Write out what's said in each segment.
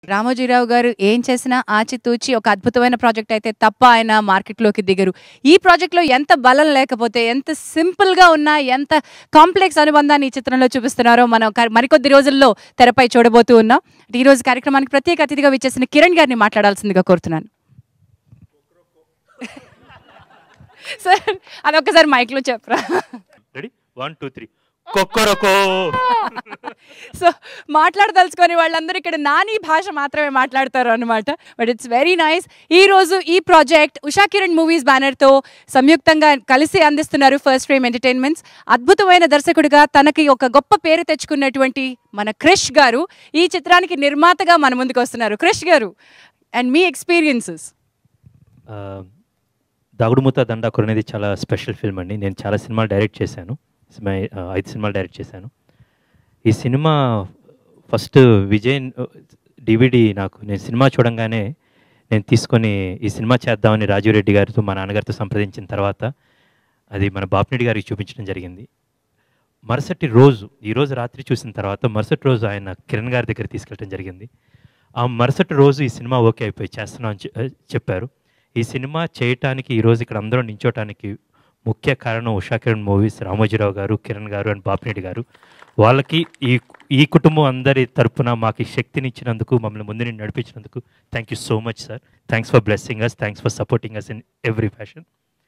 రామోజీరావు గారు ఏం చేసినా ఆచితూచి ఒక అద్భుతమైన ప్రాజెక్ట్ అయితే తప్ప ఆయన మార్కెట్లోకి దిగరు ఈ ప్రాజెక్ట్లో ఎంత బలం లేకపోతే ఎంత సింపుల్గా ఉన్నా ఎంత కాంప్లెక్స్ అనుబంధాన్ని ఈ చిత్రంలో చూపిస్తున్నారో మనం క- మరికొద్ది రోజుల్లో తెరపై చూడబోతూ ఉన్నాం ఈ రోజు కార్యక్రమానికి ప్రత్యేక అతిథిగా విచ్చేసిన కిరణ్ గారిని మాట్లాడాల్సిందిగా కోరుతున్నాను సార్ అదొక్కసారి మైక్లో చెప్పరా రెడీ వన్ టూ త్రీ కొక్కరకో సో మాట్లాడదలుచుకొని వాళ్ళందరూ ఇక్కడ నాని భాష మాత్రమే మాట్లాడతారు అనమాట బట్ ఇట్స్ వెరీ నైస్ ఈ రోజు ఈ ప్రాజెక్ట్ ఉషా కిరణ్ మూవీస్ బ్యానర్తో సంయుక్తంగా కలిసి అందిస్తున్నారు ఫస్ట్ ఫ్రేమ్ ఎంటర్టైన్మెంట్స్ అద్భుతమైన దర్శకుడిగా తనకి ఒక గొప్ప పేరు తెచ్చుకున్నటువంటి మన క్రిష్ గారు ఈ చిత్రానికి నిర్మాతగా మన ముందుకు వస్తున్నారు క్రిష్ గారు అండ్ మీ ఎక్స్పీరియన్సెస్ దాగుడుమూత దండాకురు అనేది చాలా స్పెషల్ ఫిల్మ్ అండి నేను చాలా సినిమాలు డైరెక్ట్ చేశాను సినిమా ఆ, ఐదు సినిమాలు డైరెక్ట్ చేశాను ఈ సినిమా ఫస్ట్ విజయ్ డివిడి నాకు నేను సినిమా చూడంగానే నేను తీసుకొని ఈ సినిమా చేద్దామని రాజీవ్ రెడ్డి గారితో మా నాన్నగారితో సంప్రదించిన తర్వాత అది మన బాపిరెడ్డి గారికి చూపించడం జరిగింది మరుసటి రోజు ఈ రోజు రాత్రి చూసిన తర్వాత మరుసటి రోజు ఆయన కిరణ్ గారి దగ్గర తీసుకెళ్ళడం జరిగింది ఆ మరుసటి రోజు ఈ సినిమా ఓకే అయిపోయి చేస్తున్నాం అని చె- చెప్పారు ఈ సినిమా చేయటానికి ఈరోజు ఇక్కడ అందరం నించోటానికి ముఖ్య కారణం ఉషా కిరణ్ మూవీస్ రామోజీరావు గారు కిరణ్ గారు అండ్ బాపిరెడ్డి గారు వాళ్ళకి ఈ ఈ కుటుంబం అందరి తరపున మాకు ఈ శక్తిని ఇచ్చినందుకు మమ్మల్ని ముందు నుండి నడిపించినందుకు thank you so much sir thanks for blessing us thanks for supporting us in every fashion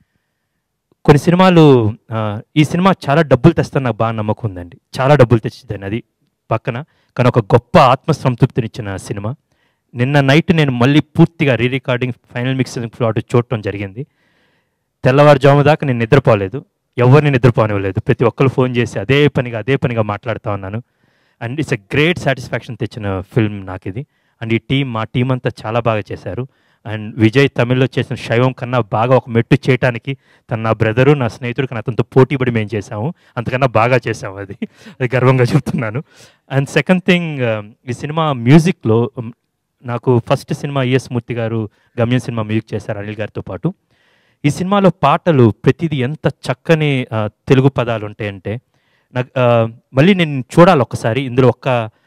కొన్ని సినిమాలు ఆ, ఈ సినిమా చాలా డబ్బులు తెస్తాను నాకు బాగా నమ్మకం ఉందండి చాలా డబ్బులు తెచ్చిద్దని అది పక్కన కానీ ఒక గొప్ప ఆత్మసంతృప్తినిచ్చిన సినిమా నిన్న నైట్ నేను మళ్ళీ పూర్తిగా re recording final mixing plot చూడటం జరిగింది తెల్లవారుజాము దాకా నేను నిద్రపోలేదు ఎవరిని నిద్రపోనివ్వలేదు ప్రతి ఒక్కరు ఫోన్ చేసి అదే పనిగా అదే పనిగా మాట్లాడుతూ ఉన్నాను and it's a great satisfaction తెచ్చిన ఫిల్మ్ నాకు ఇది అండ్ ఈ టీం మా టీం అంతా చాలా బాగా చేశారు అండ్ విజయ్ తమిళ్లో చేసిన శైవం కన్నా బాగా ఒక మెట్టు చేయటానికి తన నా బ్రదరు నా స్నేహితుడు కానీ అతనితో పోటీపడి మేము చేసాము అంతకన్నా బాగా చేసాము అది అది గర్వంగా చెప్తున్నాను అండ్ సెకండ్ థింగ్ ఈ సినిమా మ్యూజిక్లో um, నాకు first cinema E S Murthy garu Gamyam cinema music చేశారు అనిల్ గారితో పాటు ఈ సినిమాలో పాటలు ప్రతిదీ ఎంత చక్కని ఆ, తెలుగు పదాలు ఉంటాయంటే నాకు ఆ, మళ్ళీ నేను చూడాలి ఒక్కసారి ఇందులో ఒక్క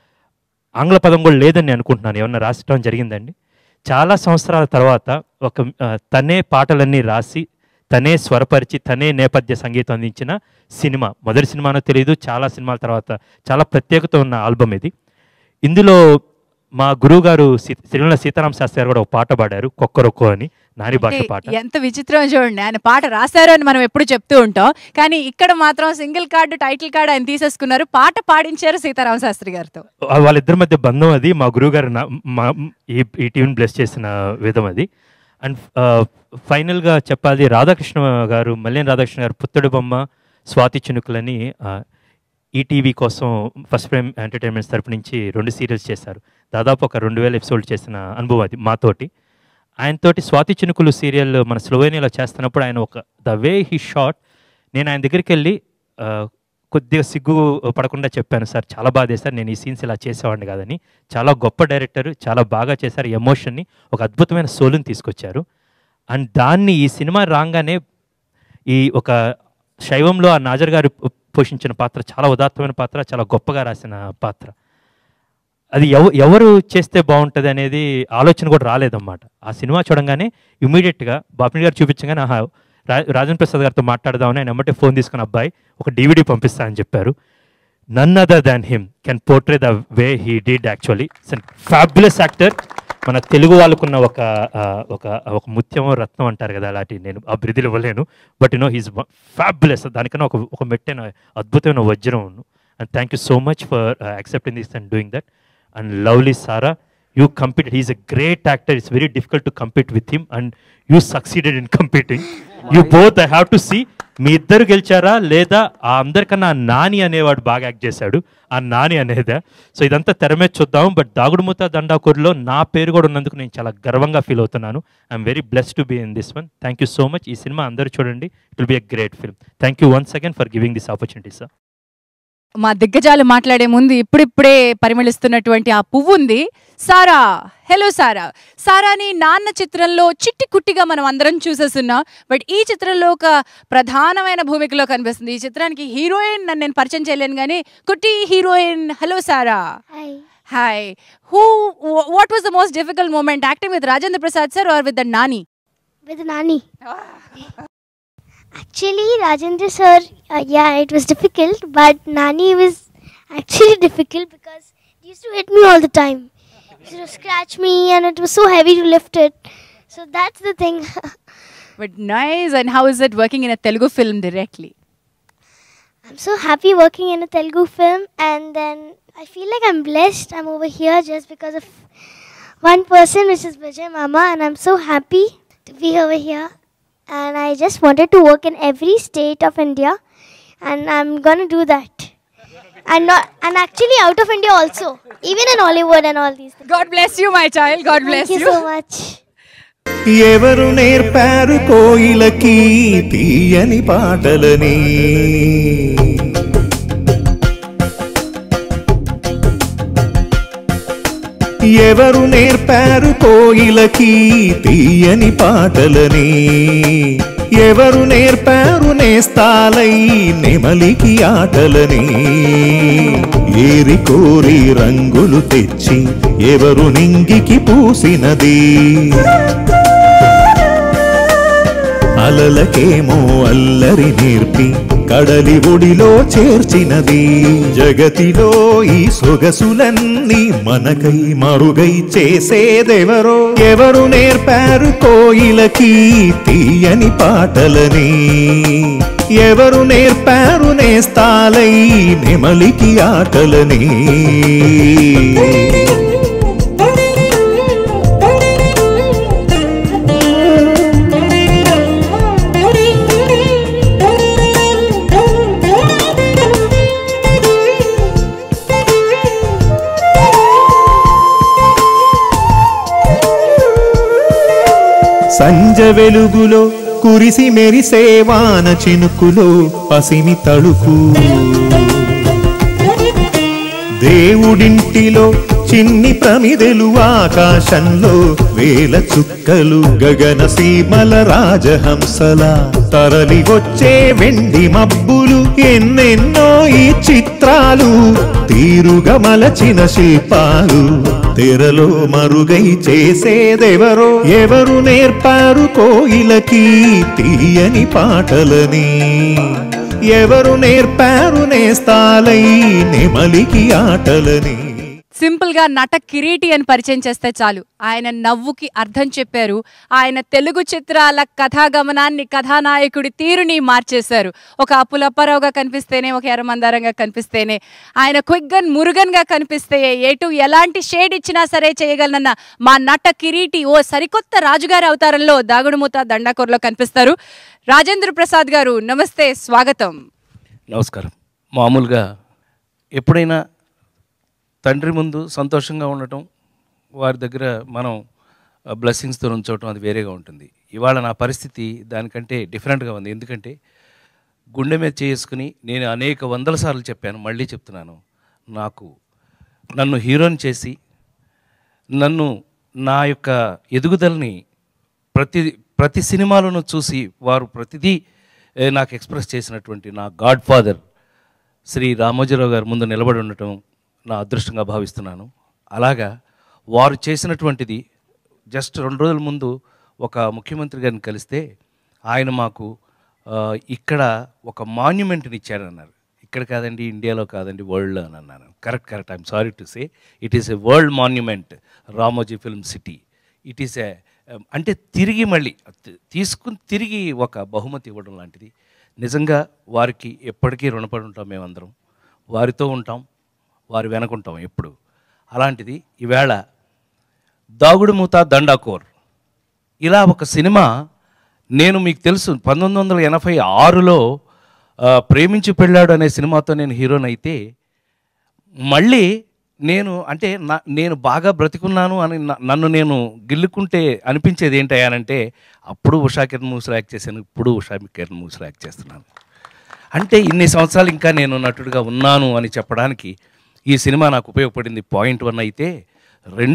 ఆంగ్ల పదం కూడా లేదని నేను అనుకుంటున్నాను ఏమన్నా రాసటం జరిగిందండి చాలా సంవత్సరాల తర్వాత ఒక ఆ, తనే పాటలన్నీ రాసి తనే స్వరపరిచి తనే నేపథ్య సంగీతం అందించిన సినిమా మొదటి సినిమానో తెలియదు చాలా సినిమాల తర్వాత చాలా ప్రత్యేకత ఉన్న ఆల్బమ్ ఇది ఇందులో మా గురువు గారు సిరిమల సీతారాం శాస్త్రి గారు కూడా ఒక పాట పాడారు కొక్కరొక్కో అని నాని భాష అంటే పాట ఎంత విచిత్రం చూడండి ఆయన పాట రాశారు అని మనం ఎప్పుడు చెప్తూ ఉంటాం కానీ ఇక్కడ మాత్రం సింగిల్ కార్డు టైటిల్ కార్డు ఆయన తీసేసుకున్నారు పాట పాడించారు సీతారామ శాస్త్రి గారితో ఆ వాళ్ళిద్దరి మధ్య బంధం అది మా గురువు గారు నా- మా ఈ ఈ టీంని బ్లెస్ చేసిన విధం అది అండ్ ఫైనల్గా చెప్పాలి రాధాకృష్ణ గారు మల్లేని రాధాకృష్ణ గారు పుత్తడి బొమ్మ స్వాతి చినుకులని ఆ, ఈటీవీ కోసం ఫస్ట్ ప్రైమ్ ఎంటర్టైన్మెంట్స్ తరపు నుంచి రెండు సీరియల్స్ చేశారు దాదాపు ఒక రెండు వేల ఎపిసోడ్ చేసిన అనుభవం అది మాతోటి ఆయనతోటి స్వాతి చినుకులు సీరియల్ మన స్లోవేనియాలో చేస్తున్నప్పుడు ఆయన ఒక ద వే హీ షాట్ నేను ఆయన దగ్గరికి వెళ్ళి ఆ, కొద్దిగా సిగ్గు పడకుండా చెప్పాను సార్ చాలా బాగా చేశారు నేను ఈ సీన్స్ ఇలా చేసేవాడిని కాదని చాలా గొప్ప డైరెక్టర్ చాలా బాగా చేశారు ఎమోషన్ని ఒక అద్భుతమైన సోలుని తీసుకొచ్చారు అండ్ దాన్ని ఈ సినిమా రాగానే ఈ ఒక శైవంలో ఆ నాజర్ గారు పోషించిన పాత్ర చాలా ఉదాత్తమైన పాత్ర చాలా గొప్పగా రాసిన పాత్ర అది ఎవ ఎవరు చేస్తే బాగుంటుంది అనేది ఆలోచన కూడా రాలేదన్నమాట ఆ సినిమా చూడంగానే ఇమీడియట్గా బాపిని గారు చూపించగానే ఆహా రా రాజన్ ప్రసాద్ గారితో మాట్లాడదామని ఆయన ఎమ్మటే ఫోన్ తీసుకున్న అబ్బాయి ఒక డివిడీ పంపిస్తా అని చెప్పారు none other than him can portray the way he did actually fabulous actor మన తెలుగు వాళ్ళకున్న ఒక ఆ, ఒక ఒక ముత్యం రత్నం అంటారు కదా అలాంటి నేను ఆ బ్రిదిలు ఇవ్వలేను బట్ నో హీస్ ఫ్యాబులస్ దానికన్నా ఒక ఒక మెట్టైన అద్భుతమైన వజ్రం and thank you so much for accepting this and doing that and lovely Sara you compete he's a great actor it's very difficult to compete with him and you succeeded in competing you both I have to see me ఇద్దరు గెలిచారా లేదా ఆ అందరికన్నా ఆ నాని అనేవాడు బాగా act చేశాడు ఆ నాని అనేదా సో ఇదంతా తెర మీద చూద్దాం బట్ దాగుడుమూత దండాకూరులో నా పేరు కూడా ఉన్నందుకు నేను చాలా గర్వంగా ఫీల్ అవుతున్నాను I'm very bless to be in this one thank you so much ఈ సినిమా అందరూ చూడండి it will be a great film thank you once again for giving this opportunity sir మా దిగ్గజాలు మాట్లాడే ముందు ఇప్పుడిప్పుడే పరిమళిస్తున్నటువంటి ఆ పువ్వు ఉంది సారా హలో సారా సారాని నాన్న చిత్రంలో చిట్టి కుట్టిగా మనం అందరం చూసేస్తున్నాం బట్ ఈ చిత్రంలో ఒక ప్రధానమైన భూమికలో కనిపిస్తుంది ఈ చిత్రానికి హీరోయిన్ నన్ను నేను పరిచయం చేయలేను కానీ కుట్టి heroine hello Sara hi Hi. Who? wh- What was the most difficult moment acting with Rajendra Prasad sir or with the Nani? with Nani. Actually, Rajendra sir, uh, yeah, it was difficult, but Nani was actually difficult because he used to hit me all the time. He used to scratch me, and it was so heavy to lift it. So that's the thing. But nice. And how is it working in a Telugu film directly? I'm so happy working in a Telugu film, and then I feel like I'm blessed. I'm over here just because of one person, which is Vijay Mama, and I'm so happy to be over here. And I just wanted to work in every state of India, and I'm gonna do that. And not, and actually out of India also, even in Hollywood and all these things. God bless you, my child. God bless Thank you you. so much. ఎవరు నేర్పారు కోయిలకి తీయని పాటలని ఎవరు నేర్పారు కోయిలకి తీయని పాటలని ఎవరు నేర్పారు నేస్తాలై నెమలికి ఆటలని ఏరి కోరి రంగులు తెచ్చి ఎవరు నింగికి పూసినది అలలకేమో అల్లరి నేర్పి కడలి ఒడిలో చేర్చినది జగతిలో ఈ సొగసులన్నీ మనకై మరుగై చేసేదెవరో ఎవరు నేర్పారు కోయిలకి తీయని పాటలని ఎవరు నేర్పారు నేస్తాలై నెమలికి ఆటలని సంజ వెలుగులో కురిసి మెరిసే వాన చినుకులో పసిమి తడుకు దేవుడింటిలో చిన్ని ప్రమిదెలు ఆకాశంలో వేల చుక్కలు గగన సీమల రాజహంసల తరలి వచ్చే వెండి మబ్బులు ఎన్నెన్నో ఈ చిత్రాలు తీరుగా మలచిన శిల్పాలు తెరలో మరుగై చేసేదెవరో ఎవరు నేర్పారు కోయిలకి తీయని పాటలని ఎవరు నేర్పారు నేస్తాలై నెమలికి ఆటలని సింపుల్ గా నట కిరీటి అని పరిచయం చేస్తే చాలు ఆయన నవ్వుకి అర్థం చెప్పారు ఆయన తెలుగు చిత్రాల కథాగమనాన్ని కథానాయకుడి తీరుని మార్చేశారు ఒక అప్పులప్పారావుగా కనిపిస్తేనే ఒక ఎర్రమందారంగా కనిపిస్తేనే ఆయన క్విగ్గన్ మురుగన్గా కనిపిస్తే ఎటు ఎలాంటి షేడ్ ఇచ్చినా సరే చేయగలనన్న మా నట కిరీటి ఓ సరికొత్త రాజుగారి అవతారంలో దాగుడుమూత దండాకూరలో కనిపిస్తారు రాజేంద్ర ప్రసాద్ గారు నమస్తే స్వాగతం నమస్కారం మామూలుగా ఎప్పుడైనా తండ్రి ముందు సంతోషంగా ఉండటం వారి దగ్గర మనం బ్లెస్సింగ్స్తో ఉంచవటం అది వేరేగా ఉంటుంది ఇవాళ నా పరిస్థితి దానికంటే డిఫరెంట్గా ఉంది ఎందుకంటే గుండె మీద చేసుకుని నేను అనేక వందల సార్లు చెప్పాను మళ్ళీ చెప్తున్నాను నాకు నన్ను హీరోని చేసి నన్ను నా యొక్క ఎదుగుదలని ప్రతి ప్రతి సినిమాలను చూసి వారు ప్రతిదీ ఏ, నాకు ఎక్స్ప్రెస్ చేసినటువంటి నా గాడ్ ఫాదర్ శ్రీ రామోజీరావు గారు ముందు నిలబడి ఉండటం నా అదృష్టంగా భావిస్తున్నాను అలాగా వారు చేసినటువంటిది జస్ట్ రెండు రోజుల ముందు ఒక ముఖ్యమంత్రి గారిని కలిస్తే ఆయన మాకు ఆ, ఇక్కడ ఒక మాన్యుమెంట్ని ఇచ్చారన్నారు ఇక్కడ కాదండి ఇండియాలో కాదండి వరల్డ్లో అని అన్నాను correct correct I'm sorry to say it is a world monument Ramoji Film City it is a అంటే తిరిగి మళ్ళీ తి- తీసుకుని తిరిగి ఒక బహుమతి ఇవ్వడం లాంటిది నిజంగా వారికి ఎప్పటికీ రుణపడి ఉంటాం మేమందరం వారితో ఉంటాం వారి వెనకుంటాం ఎప్పుడు అలాంటిది ఈవేళ దాగుడు మూత దండాకోర్ ఇలా ఒక సినిమా నేను మీకు తెలుసు పంతొమ్మిది వందల ఎనభై ఆరులో ఆ, ప్రేమించి పెళ్ళాడు అనే సినిమాతో నేను హీరోని అయితే మళ్ళీ నేను అంటే నా నేను బాగా బ్రతికున్నాను అని న- నన్ను నేను గిల్లుకుంటే అనిపించేది ఏంటయ్యానంటే అప్పుడు ఉషా కిరణ్ మూసులు యాక్ట్ చేశాను ఇప్పుడు ఉషా కిరణ్ మూసులు యాక్ట్ చేస్తున్నాను అంటే ఇన్ని సంవత్సరాలు ఇంకా నేను నటుడిగా ఉన్నాను అని చెప్పడానికి ఈ సినిమా నాకు ఉపయోగపడింది పాయింట్ వన్ అయితే రెండు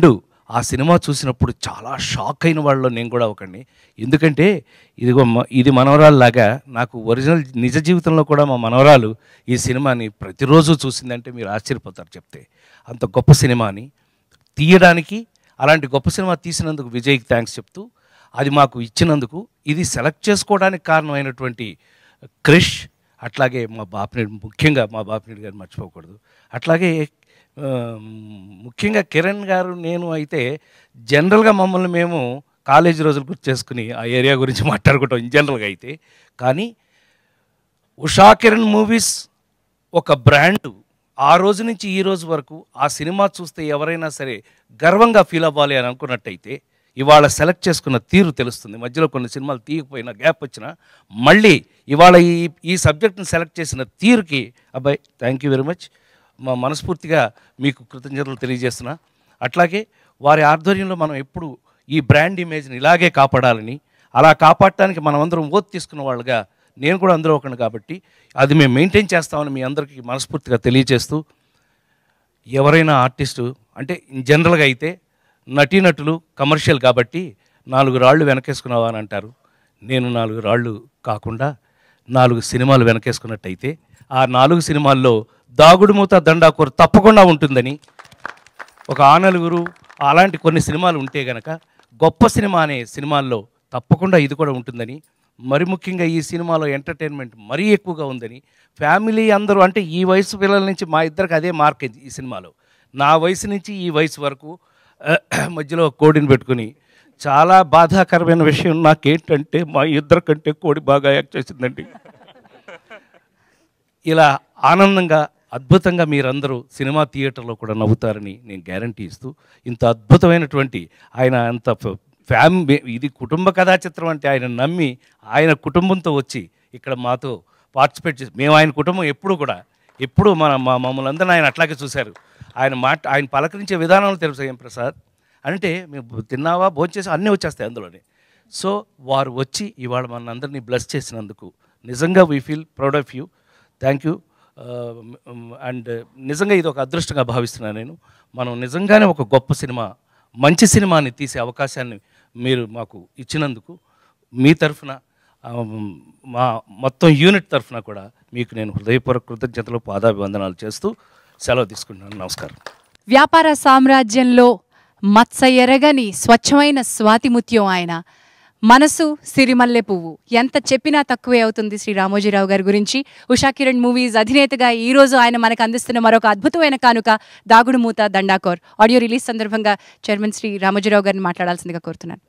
ఆ సినిమా చూసినప్పుడు చాలా షాక్ అయిన వాళ్ళలో నేను కూడా ఒకడిని ఎందుకంటే ఇదిగో మ- ఇది మనవరాల్లాగా నాకు ఒరిజినల్ నిజ జీవితంలో కూడా మా మనవరాలు ఈ సినిమాని ప్రతిరోజు చూసిందంటే మీరు ఆశ్చర్యపోతారు చెప్తే అంత గొప్ప సినిమాని తీయడానికి అలాంటి గొప్ప సినిమా తీసినందుకు విజయ్కి థ్యాంక్స్ చెప్తూ అది మాకు ఇచ్చినందుకు ఇది సెలెక్ట్ చేసుకోవడానికి కారణమైనటువంటి క్రిష్ అట్లాగే మా బాపినేడు ముఖ్యంగా మా బాపినేడు గారు మర్చిపోకూడదు అట్లాగే ఆ, ముఖ్యంగా కిరణ్ గారు నేను అయితే జనరల్గా మమ్మల్ని మేము కాలేజీ రోజులు గుర్తు చేసుకుని ఆ ఏరియా గురించి మాట్లాడుకుంటాం ఇన్ జనరల్గా అయితే కానీ ఉషా కిరణ్ మూవీస్ ఒక బ్రాండ్ ఆ రోజు నుంచి ఈ రోజు వరకు ఆ సినిమా చూస్తే ఎవరైనా సరే గర్వంగా ఫీల్ అవ్వాలి అని అనుకున్నట్టయితే ఇవాళ సెలెక్ట్ చేసుకున్న తీరు తెలుస్తుంది మధ్యలో కొన్ని సినిమాలు తీయకపోయినా గ్యాప్ వచ్చినా మళ్ళీ ఇవాళ ఈ ఈ సబ్జెక్ట్ని సెలెక్ట్ చేసిన తీరుకి అబ్బాయి థ్యాంక్ యూ వెరీ మచ్ మా మనస్ఫూర్తిగా మీకు కృతజ్ఞతలు తెలియజేస్తున్నా అట్లాగే వారి ఆధ్వర్యంలో మనం ఎప్పుడు ఈ బ్రాండ్ ఇమేజ్ని ఇలాగే కాపాడాలని అలా కాపాడటానికి మనమందరం ఓత్ తీసుకున్న వాళ్ళుగా నేను కూడా అందులో ఒకటి కాబట్టి అది మేము మెయింటైన్ చేస్తామని మీ అందరికీ మనస్ఫూర్తిగా తెలియజేస్తూ ఎవరైనా ఆర్టిస్టు అంటే జనరల్గా అయితే నటీనటులు కమర్షియల్ కాబట్టి నాలుగు రాళ్ళు వెనకేసుకున్నావా అని అంటారు నేను నాలుగు రాళ్ళు కాకుండా నాలుగు సినిమాలు వెనకేసుకున్నట్టయితే ఆ నాలుగు సినిమాల్లో దాగుడుమూత దండాకూర తప్పకుండా ఉంటుందని ఒక ఆనలుగురు అలాంటి కొన్ని సినిమాలు ఉంటే గనక గొప్ప సినిమా అనే సినిమాల్లో తప్పకుండా ఇది కూడా ఉంటుందని మరి ముఖ్యంగా ఈ సినిమాలో ఎంటర్టైన్మెంట్ మరీ ఎక్కువగా ఉందని ఫ్యామిలీ అందరూ అంటే ఈ వయసు పిల్లల నుంచి మా ఇద్దరికి అదే మార్క్ ఇది ఈ సినిమాలో నా వయసు నుంచి ఈ వయసు వరకు మధ్యలో కోడిని పెట్టుకుని చాలా బాధాకరమైన విషయం నాకేంటంటే మా ఇద్దరి కంటే కోడి బాగా యాక్ట్ చేసిందండి ఇలా ఆనందంగా అద్భుతంగా మీరందరూ సినిమా థియేటర్లో కూడా నవ్వుతారని నేను గ్యారంటీ ఇస్తూ ఇంత అద్భుతమైనటువంటి ఆయన అంత ఫ్యామిలీ ఇది కుటుంబ కథా చిత్రం అంటే ఆయన నమ్మి ఆయన కుటుంబంతో వచ్చి ఇక్కడ మాతో పార్టిసిపేట్ చేసి మేము ఆయన కుటుంబం ఎప్పుడు కూడా ఎప్పుడు మన మా మమ్మల్ని అందరిని ఆయన అట్లాగే చూశారు ఆయన మాట ఆయన పలకరించే విధానంలో తెలుసు ఏం ప్రసాద్ అంటే మేము తిన్నావా భోంచేసి అన్నీ వచ్చేస్తాయి అందులోనే సో వారు వచ్చి ఇవాళ మన అందరినీ బ్లెస్ చేసినందుకు నిజంగా we feel proud of you thank you and నిజంగా ఇది ఒక అదృష్టంగా భావిస్తున్నాను నేను మనం నిజంగానే ఒక గొప్ప సినిమా మంచి సినిమాని తీసే అవకాశాన్ని మీరు మాకు ఇచ్చినందుకు మీ తరఫున ఆ, మా మొత్తం యూనిట్ తరఫున కూడా మీకు నేను హృదయపూర్వక కృతజ్ఞతలు పాదాభివందనాలు చేస్తూ సెలవు తీసుకుంటున్నాను నమస్కారం వ్యాపార సామ్రాజ్యంలో మత్స ఎరగని స్వచ్ఛమైన స్వాతిముత్యం ఆయన మనసు సిరిమల్లె పువ్వు ఎంత చెప్పినా తక్కువే అవుతుంది శ్రీ రామోజీరావు గారి గురించి ఉషా కిరణ్ మూవీస్ అధినేతగా ఈ రోజు ఆయన మనకు అందిస్తున్న మరొక అద్భుతమైన కానుక దాగుడు మూత దండాకోర్ ఆడియో రిలీజ్ సందర్భంగా చైర్మన్ శ్రీ రామోజీరావు గారిని మాట్లాడాల్సిందిగా కోరుతున్నాను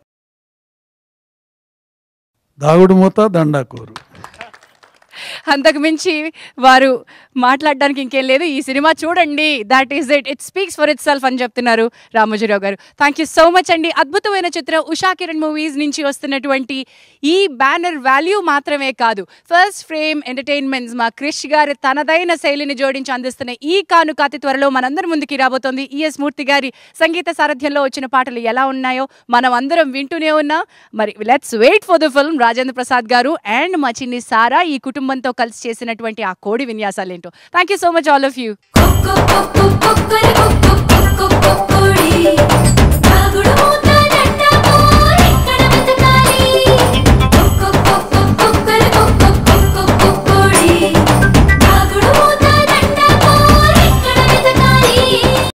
దాగుడు మూత దండాకూరు అంతకు మించి వారు మాట్లాడడానికి ఇంకేం లేదు ఈ సినిమా చూడండి that is it it speaks for itself అని చెప్తున్నారు రామోజీరావు గారు థ్యాంక్ యూ సో మచ్ అండి అద్భుతమైన చిత్రం ఉషా కిరణ్ మూవీస్ నుంచి వస్తున్నటువంటి ఈ బ్యానర్ వాల్యూ మాత్రమే కాదు ఫస్ట్ ఫ్రేమ్ ఎంటర్టైన్మెంట్స్ మా క్రిష్ గారు తనదైన శైలిని జోడించి అందిస్తున్న ఈ కానుక అతి త్వరలో మనందరి ముందుకి రాబోతోంది ఈఎస్ మూర్తి గారి సంగీత సారథ్యంలో వచ్చిన పాటలు ఎలా ఉన్నాయో మనం అందరం వింటూనే ఉన్నాం మరి let's wait for the film Rajendra Prasad గారు అండ్ మా చిన్ని సారా ఈ కుటుంబంతో కలిసి చేసినటువంటి ఆ కోడి విన్యాసాలు ఏంటో thank you so much all of you కొక్కొ కొక్కొ కొక్కరి కొక్కొ కొక్కొ కొక్కోడి నాగుడు మూత